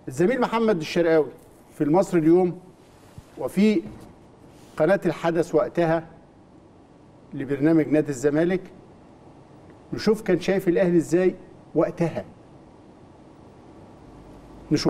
الزميل محمد الشرقاوي في المصري اليوم وفي قناة الحدث وقتها لبرنامج نادي الزمالك نشوف كان شايف الأهلي إزاي وقتها نشوف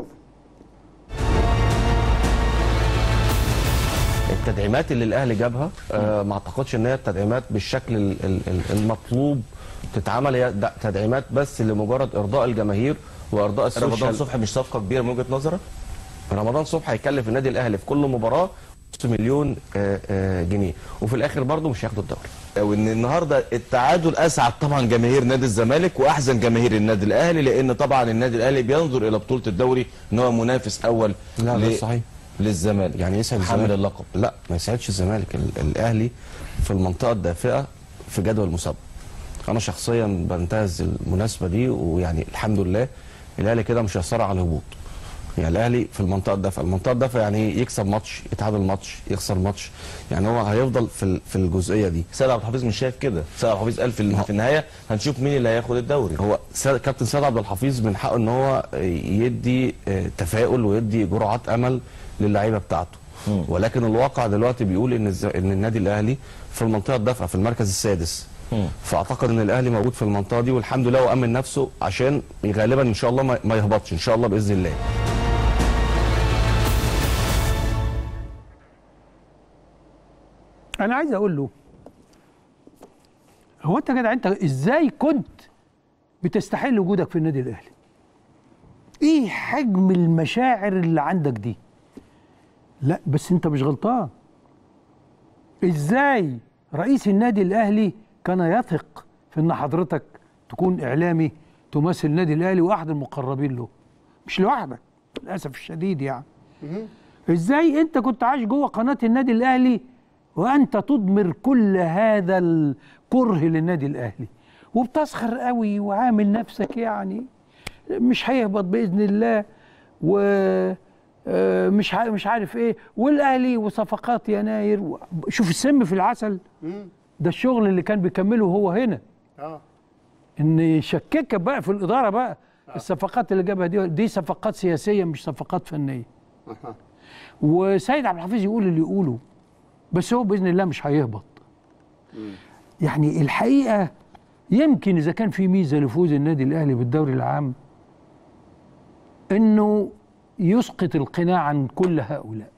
التدعيمات اللي الاهلي جابها آه ما اعتقدش ان هي التدعيمات بالشكل ال- ال- ال- المطلوب تتعمل هي د- تدعيمات بس لمجرد ارضاء الجماهير وارضاء رمضان السوشيال صبحي مش صفقه كبيره من وجهه نظرك؟ رمضان صبحي هيكلف النادي الاهلي في كل مباراه نص مليون آه، آه، جنيه وفي الاخر برضه مش هياخدوا الدوري وان النهارده التعادل اسعد طبعا جماهير نادي الزمالك واحزن جماهير النادي الاهلي لان طبعا النادي الاهلي بينظر الى بطوله الدوري ان هو منافس اول لا ل- ده صحيح للزمالك يعني يسعد حامل الزمالك اللقب لا ما يسعدش الزمالك ال- الاهلي في المنطقه الدافئه في جدول المسابقه انا شخصيا بنتهز المناسبه دي ويعني الحمد لله الاهلي كده مش هيصارع على الهبوط يعني الاهلي في المنطقه الدافئه المنطقه الدافئه يعني يكسب ماتش يتعادل ماتش يخسر ماتش يعني هو هيفضل في ال- في الجزئيه دي سيد عبد الحفيظ مش شايف كده سيد عبد الحفيظ قال في, في النهايه هنشوف مين اللي هياخد الدوري هو سيد كابتن سيد عبد الحفيظ من حقه ان هو يدي آه، تفاؤل ويدي جرعات امل للعيبه بتاعته ولكن الواقع دلوقتي بيقول ان الز- ان النادي الاهلي في المنطقه الدافئه في المركز السادس فاعتقد ان الاهلي موجود في المنطقه دي والحمد لله وامن نفسه عشان غالبا ان شاء الله ما- ما يهبطش ان شاء الله باذن الله انا عايز اقول له هو انت يا جدع انت ازاي كنت بتستحل وجودك في النادي الاهلي ايه حجم المشاعر اللي عندك دي لا بس انت مش غلطان ازاي رئيس النادي الاهلي كان يثق في ان حضرتك تكون اعلامي تمثل النادي الاهلي واحد المقربين له مش لوحدك للاسف الشديد يعني ازاي انت كنت عايش جوه قناه النادي الاهلي وانت تضمر كل هذا الكره للنادي الاهلي وبتسخر قوي وعامل نفسك يعني مش هيهبط باذن الله و آه، مش ع- مش عارف ايه والاهلي وصفقات يناير و- شوف السم في العسل ده الشغل اللي كان بيكمله هو هنا اه ان يشككك بقى في الاداره بقى الصفقات اللي جابها دي دي صفقات سياسيه مش صفقات فنيه وسيد عبد الحفيظ يقول اللي يقوله بس هو باذن الله مش هيهبط يعني الحقيقه يمكن اذا كان في ميزه لفوز النادي الاهلي بالدوري العام انه يسقط القناع عن كل هؤلاء